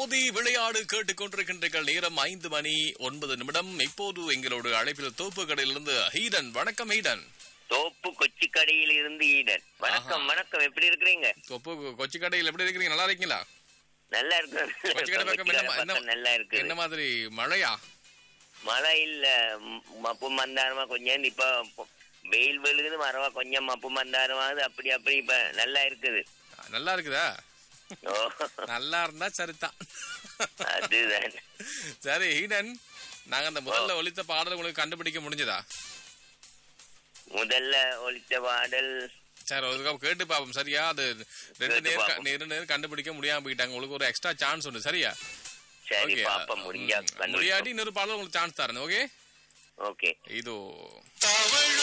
மோதி விளையாடு கேட்டுக் கொண்டிருக்கின்றீர்கள் நேரம் ஐந்து மணி ஒன்பது நிமிடம் இப்போது எங்களோட அழைப்பில் தோப்பு கடையிலிருந்து ஹீடன் வணக்கம் ஹீடன் தோப்பு கொச்சி கடையில் இருந்து ஈடன் வணக்கம் ஆஹா. வணக்கம் எப்படி இருக்கிறீங்க தோப்பு கொச்சி கடையில் எப்படி இருக்கீங்க நல்லா இருக்கீங்களா நல்லா இருக்கு கொச்சி கடை பக்கம் என்ன மா- என்ன- நல்லா இருக்கு என்ன மாதிரி மழையா மழை இல்ல ம், மப்பு மந்தாரமா கொஞ்சம் இப்ப பொ- வெயில் வெளுகுது மரவா கொஞ்சம் மப்பு மந்தாரமாகுது அப்படி அப்படி இப்ப நல்லா இருக்குது நல்லா இருக்குதா ஓ நல்லா இருந்தா சரிதான் அதுதான் சரி ஹீடன் நாங்க அந்த முதல்ல ஒலித்த பாடல் உங்களுக்கு கண்டுபிடிக்க முடிஞ்சதா முதல்ல ஒலித்த பாடல் சரி ஒருக்கா கேட்டு பாப்போம் சரியா அது ரெண்டு கேட்டு நேர் பாப்போம். ரெண்டு நேரம் கண்டுபிடிக்க முடியாம போயிட்டாங்க உங்களுக்கு ஒரு எக்ஸ்ட்ரா சான்ஸ் உண்டு சரியா சரி Okay. பாப்பா முடிஞ்சா ம், முடியாட்டி கண்டுபிடிப்போம். இன்னொரு பாடல் உங்களுக்கு சான்ஸ் தரேன் ஓகே ஓகே இதோ தவழும்